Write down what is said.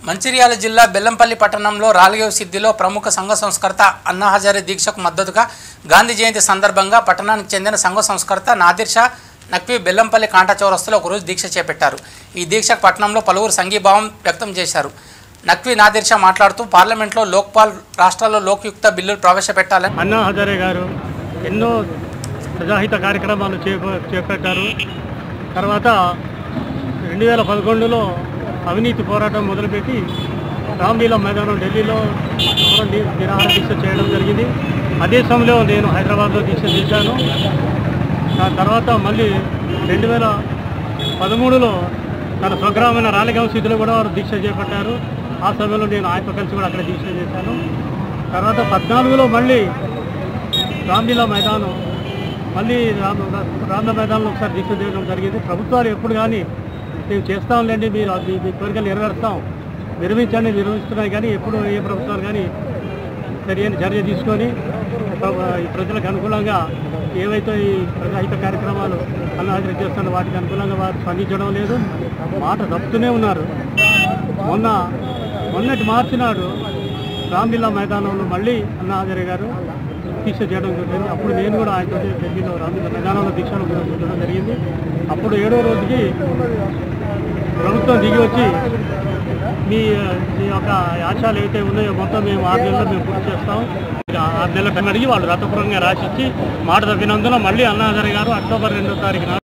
మంచిర్యాల జిల్లా బెల్లంపల్లి పట్టణంలో రాలగేవ్ సిద్ధిలో ప్రముఖ సంఘ సంస్కర్త అన్నా హజారే దీక్షకు మద్దతుగా గాంధీ జయంతి సందర్భంగా పట్టణానికి చెందిన సంఘ సంస్కర్త నాదిర్ షా నక్వీ బెల్లంపల్లి కాంటా చౌరస్తులో ఒకరోజు దీక్ష చేపట్టారు ఈ దీక్షకు పట్టణంలో పలువురు సంఘీభావం వ్యక్తం చేశారు నక్వీ నాదిర్ షా మాట్లాడుతూ పార్లమెంట్లో లోక్పాల్ రాష్ట్రాల్లో లోక్యుక్త బిల్లులు ప్రవేశపెట్టాలని అన్నా హజారే గారు ఎన్నో ప్రజాహిత కార్యక్రమాలు చేప చేపట్టారు తర్వాత రెండు వేల పదకొండులో అవినీతి పోరాటం మొదలుపెట్టి రామ్లీలా మైదానం ఢిల్లీలో అమర ని- నిరాహార దీక్ష చేయడం జరిగింది అదే సమయంలో నేను హైదరాబాద్లో దీక్ష చేశాను దాని తర్వాత మళ్ళీ రెండు వేల పదమూడులో తన స్వగ్రామైన రాలిగాం స్థితిలో కూడా వారు దీక్ష చేపట్టారు ఆ సమయంలో నేను ఆయనతో కలిసి కూడా అక్కడ దీక్ష చేశాను తర్వాత పద్నాలుగులో మళ్ళీ రామ్లీలా మైదానం మళ్ళీ రామ్ రామ్ల మైదానంలో ఒకసారి దీక్ష చేయడం జరిగింది ప్రభుత్వాలు ఎప్పుడు కానీ మేము చేస్తాంలేండి మీరు అది మీ కోరికలు నెరవేరుస్తాం నిర్మించండి నిర్వహిస్తున్నాయి కానీ ఎప్పుడు ఏ ప్రభుత్వాలు కానీ సరైన చర్య తీసుకొని ప్ర- ఈ ప్రజలకు అనుకూలంగా ఏవైతే ఈ ప్రజాహిత కార్యక్రమాలు అన్నహాజరు చేస్తున్న వాటికి అనుకూలంగా వారు స్పందించడం లేదు మాట తప్పుతూనే ఉన్నారు మొన్న మొన్నటి మార్చి నాడు రామ్లీలా మైదానంలో మళ్ళీ అన్నహాజరే గారు దీక్ష చేయడం జరిగింది అప్పుడు నేను కూడా ఆయనతో ఢిల్లీలో రామ్లీలా మైదానంలో దీక్షలో కూర్చోవడం జరిగింది అప్పుడు ఏడో రోజుకి ప్రభుత్వం దిగి వచ్చి మీ మీ యొక్క ఆశయాలు ఏవైతే ఉన్నాయో మొత్తం మేము ఆరు నెలల్లో మేము పూర్తి చేస్తాం ఇక ఆరు నెలల టైం అడిగి వాళ్ళు రథపూర్వకంగా రాసిచ్చి మాట తప్పినందున మళ్ళీ అన్నాహరి గారు అక్టోబర్ రెండో తారీఖున